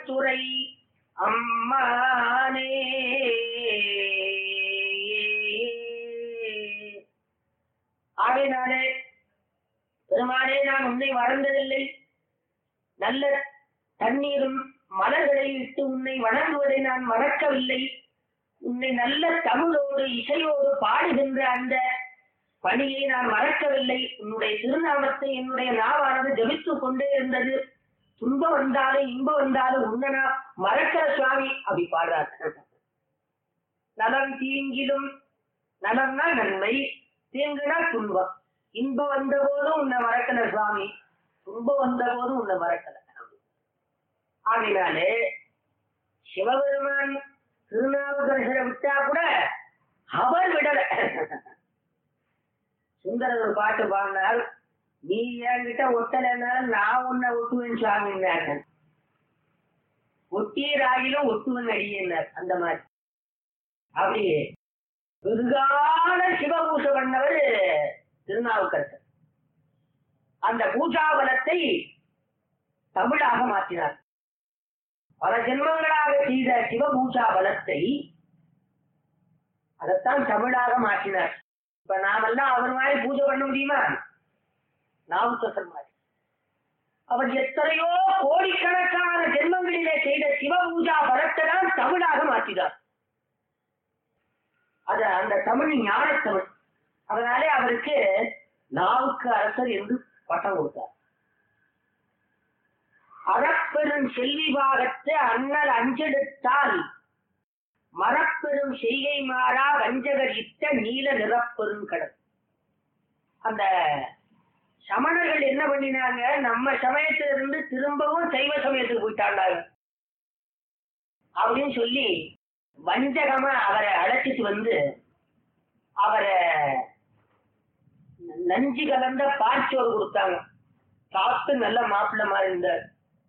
துறை அம்மானே ஆகையினாலே பெருமானே நான் உன்னை மறந்ததில்லை நல்ல தண்ணீரும் மலர்களை இட்டு உன்னை வணங்குவதை நான் மறக்கவில்லை உன்னை நல்ல தமிழோடு இசையோடு பாடுகின்ற அந்த பணியை நான் மறக்கவில்லை உன்னுடைய திருநாமத்தை என்னுடைய நாவானது ஜபித்துக் கொண்டே இருந்தது துன்பம் வந்தாலும் இன்பம் வந்தாலும் உன்னை நான் மறக்கிற சுவாமி அப்படி பாடுறாரு நலம் தீங்கிலும் நலம்னா நன்மை தீங்குனா துன்பம் இன்பம் வந்த போதும் உன்னை மறக்கல சுவாமி துன்பம் வந்த போதும் உன்னை மறக்கல ஆகினாலே சிவபெருமான் திருநாவுக்கரசரை விட்டா கூட அவர் விடல சுந்தரர் ஒரு பாட்டு பாடினார் நீ என்கிட்ட ஒட்டலைனாலும் நான் உன்னை ஒட்டுவேன் சுவாமின்னார் ஒட்டியராகிலும் ஒட்டுவன் அடியினார் அந்த மாதிரி அப்படியே வெகுகால சிவபூசை பண்ணவர் திருநாவுக்கரசர் அந்த பூஜாபலத்தை தமிழாக மாற்றினார் பல ஜென்மங்களாக செய்த சிவபூஜா பலத்தை அதைத்தான் தமிழாக மாற்றினார் இப்ப நாமெல்லாம் அவர் மாதிரி பூஜை பண்ண முடியுமா நாவுக்கரசர் மாதிரி அவர் எத்தனையோ கோடிக்கணக்கான ஜென்மங்களிலே செய்த சிவபூஜா பலத்தை தான் தமிழாக மாற்றினார் அத அந்த தமிழ் ஞானத்தமிழ் அதனாலே அவருக்கு நாவுக்கு அரசர் என்று பட்டம் கொடுத்தார் அறப்பெரும் செல்வி பாகத்து அண்ணல் அஞ்செடுத்தால் மரப்பெரும் செய்கை மாறா வஞ்சகர் இட்ட நீல நிறப்பெரும் கடல் அந்த சமணர்கள் என்ன பண்ணினாங்க நம்ம சமயத்திலிருந்து திரும்பவும் சைவ சமயத்துக்கு போயிட்டாங்க அப்படின்னு சொல்லி வஞ்சகமா அவரை அழைச்சிட்டு வந்து அவரை நஞ்சு கலந்த பாய்ச்சோறு கொடுத்தாங்க சாப்பிட்டு நல்ல மாப்பிள்ளை மாதிரி இருந்தார்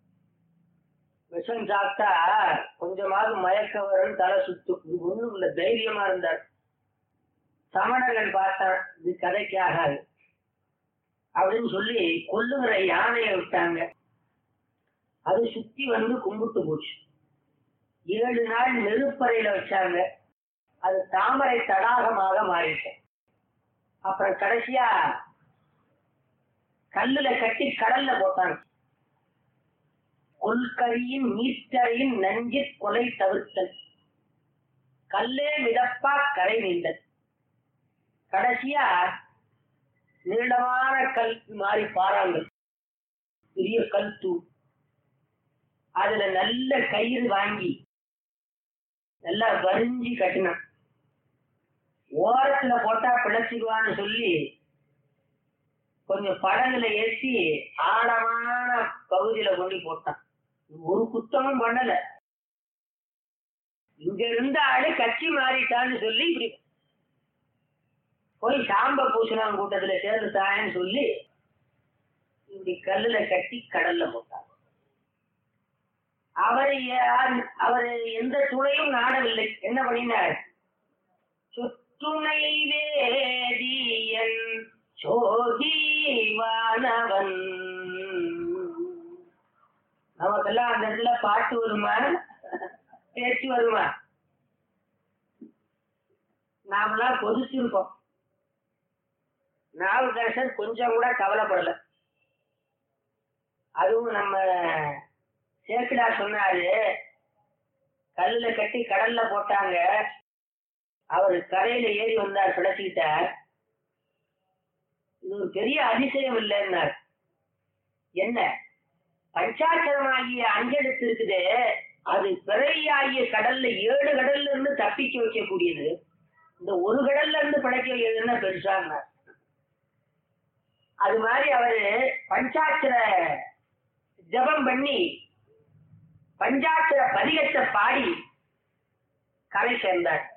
விஷம் சாப்பிட்டா கொஞ்சமாவது மயக்க வரும் தலை சுத்தும் இது ஒண்ணும் இல்ல தைரியமா இருந்தார் சமணர்கள் பார்த்தான் இது கதைக்கு ஆகாது அப்படின்னு சொல்லி கொல்லுகிற யானையை விட்டாங்க அது சுத்தி வந்து கும்பிட்டு போச்சு ஏழு நாள் நெருப்பறையில வச்சாங்க அது தாமரை தடாகமாக மாறிச்சு அப்புறம் கடைசியா கல்லுல கட்டி கடல்ல போட்டாங்க கொல்கரியின் நீர்க்கரையின் நஞ்சிற் கொலை தவிர்த்தல் கல்லே மிதப்பா கரை நீண்டல் கடைசியா நீளமான கல் மாறி பாறாங்க பெரிய கல் தூ அதுல நல்ல கயிறு வாங்கி நல்லா வரிஞ்சு கட்டினான் ஓரத்துல போட்டா பிழைச்சிடுவான்னு சொல்லி கொஞ்சம் படகுல ஏற்றி ஆழமான பகுதியில கொண்டு போட்டான் ஒரு குத்தமும் பண்ணல இங்க இருந்த ஆளு கட்சி மாறிட்டான்னு சொல்லி இப்படி போய் சாம்ப பூசணம் கூட்டத்துல சேர்ந்து தாயன்னு சொல்லி இப்படி கல்லுல கட்டி கடல்ல போட்டார் அவர் அவர் எந்த துணையும் நாடவில்லை என்ன பண்ணினார் சொத்துணை வேதியன் சோகிவானவன் நமக்கெல்லாம் அந்த இடத்துல பாட்டு வருமா பேச்சு வருமா நாமெல்லாம் கொதிச்சிருக்கோம் நாவுக்கரசர் கொஞ்சம் கூட கவலைப்படல அதுவும் நம்ம சேக்கிடா சொன்னாரு கல்லுல கட்டி கடல்ல போட்டாங்க அவர் கரையில ஏறி வந்தார் பிழைச்சிக்கிட்டார் இது ஒரு பெரிய அதிசயம் இல்லைன்னார் என்ன பஞ்சாட்சரமாகிய அஞ்செழுத்து இருக்குது அது பிறையாகிய கடல்ல ஏழு கடல்ல இருந்து தப்பிக்க வைக்கக்கூடியது இந்த ஒரு கடல்ல இருந்து பிழைக்க வைக்கிறதுன்னா பெருசாங்க அது மாதிரி அவரு பஞ்சாட்சர ஜபம் பண்ணி பஞ்சாட்சர பதிகத்தை பாடி கரை சேர்ந்தார்